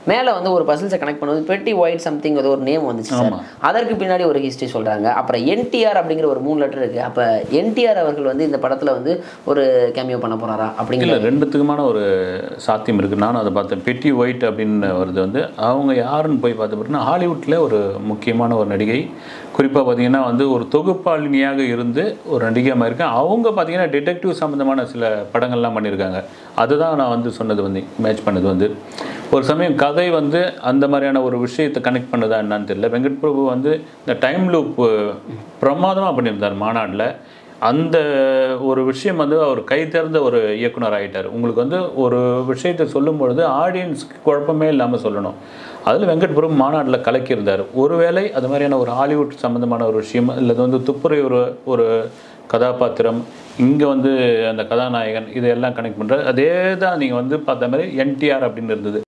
மேலே வந்து ஒரு பசில்ஸை கனெக்ட் பண்ணுவது பெட்டி ஒயிட் சம்திங் அது ஒரு நேம் வந்துச்சு சார் ஆமா. அதற்கு பின்னாடி ஒரு ஹிஸ்ட்ரி சொல்கிறாங்க அப்புறம் என்டிஆர் அப்படிங்கிற ஒரு மூணு லெட்டர் இருக்குது அப்போ என்டிஆர் அவர்கள் வந்து இந்த படத்தில் வந்து ஒரு கேமியோ பண்ண போகிறாரா அப்படிங்கிற இல்லை ரெண்டுத்துக்குமான ஒரு சாத்தியம் இருக்குது நானும் அதை பார்த்தேன் பெட்டி ஒயிட் அப்படின்னு வருது வந்து அவங்க யாருன்னு போய் பார்த்த பிறகுனா ஹாலிவுட்டில் ஒரு முக்கியமான ஒரு நடிகை குறிப்பாக பார்த்தீங்கன்னா வந்து ஒரு தொகுப்பாளினியாக இருந்து ஒரு நடிகையாக இருக்கேன் அவங்க பார்த்தீங்கன்னா டிடெக்டிவ் சம்மந்தமான சில படங்கள்லாம் பண்ணியிருக்காங்க அதுதான் நான் வந்து சொன்னது வந்து மேட்ச் பண்ணது வந்து ஒரு சமயம் கதை வந்து அந்த மாதிரியான ஒரு விஷயத்தை கனெக்ட் பண்ணுதா என்னன்னு தெரியல வெங்கட் பிரபு வந்து இந்த டைம் லூப் பிரமாதமாக பண்ணியிருந்தார் மாநாட்டில் அந்த ஒரு விஷயம் வந்து அவர் கை தேர்ந்த ஒரு இயக்குனர் ஆகிட்டார் உங்களுக்கு வந்து ஒரு விஷயத்தை சொல்லும் பொழுது ஆடியன்ஸ்க்கு குழப்பமே இல்லாமல் சொல்லணும் அதில் வெங்கட் பிரபு மாநாட்டில் கலக்கியிருந்தார் ஒருவேளை அது மாதிரியான ஒரு ஹாலிவுட் சம்மந்தமான ஒரு விஷயம் இல்லை வந்து துப்புரை ஒரு ஒரு கதாபாத்திரம் இங்கே வந்து அந்த கதாநாயகன் இதையெல்லாம் கனெக்ட் பண்ணுறாரு அதே தான் நீங்கள் வந்து பார்த்த மாதிரி என்டிஆர் அப்படின்னு இருந்தது